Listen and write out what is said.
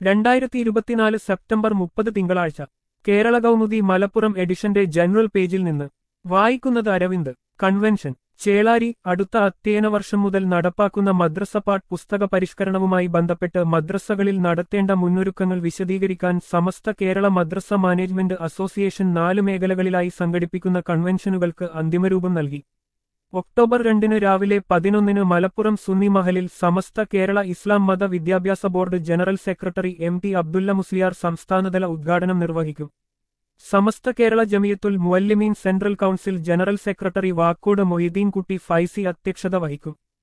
രണ്ടായിരത്തി ഇരുപത്തിനാല് സെപ്റ്റംബർ മുപ്പത് തിങ്കളാഴ്ച കേരള കൗമുദി മലപ്പുറം എഡിഷന്റെ ജനറൽ പേജിൽ നിന്ന് വായിക്കുന്നത് അരവിന്ദ് കൺവെൻഷൻ ചേളാരി അടുത്ത അധ്യയന വർഷം മുതൽ നടപ്പാക്കുന്ന മദ്രസപാഠ് പുസ്തക പരിഷ്കരണവുമായി ബന്ധപ്പെട്ട് മദ്രസകളിൽ നടത്തേണ്ട മുന്നൊരുക്കങ്ങൾ വിശദീകരിക്കാൻ സമസ്ത കേരള മദ്രസ മാനേജ്മെന്റ് അസോസിയേഷൻ നാല് മേഖലകളിലായി സംഘടിപ്പിക്കുന്ന കൺവെൻഷനുകൾക്ക് അന്തിമരൂപം നൽകി ഒക്ടോബർ രണ്ടിന് രാവിലെ പതിനൊന്നിന് മലപ്പുറം സുന്നി മഹലിൽ സമസ്ത Kerala Islam Matha Vidyabhyasa board general secretary M T Abdulla Musliyar സംസ്ഥാനതല ഉദ്ഘാടനം നിർവഹിക്കും Samastha Kerala Jamiyyathul Muallimeen central council general secretary Vakkode Moideenkutty Faizy അധ്യക്ഷത വഹിക്കും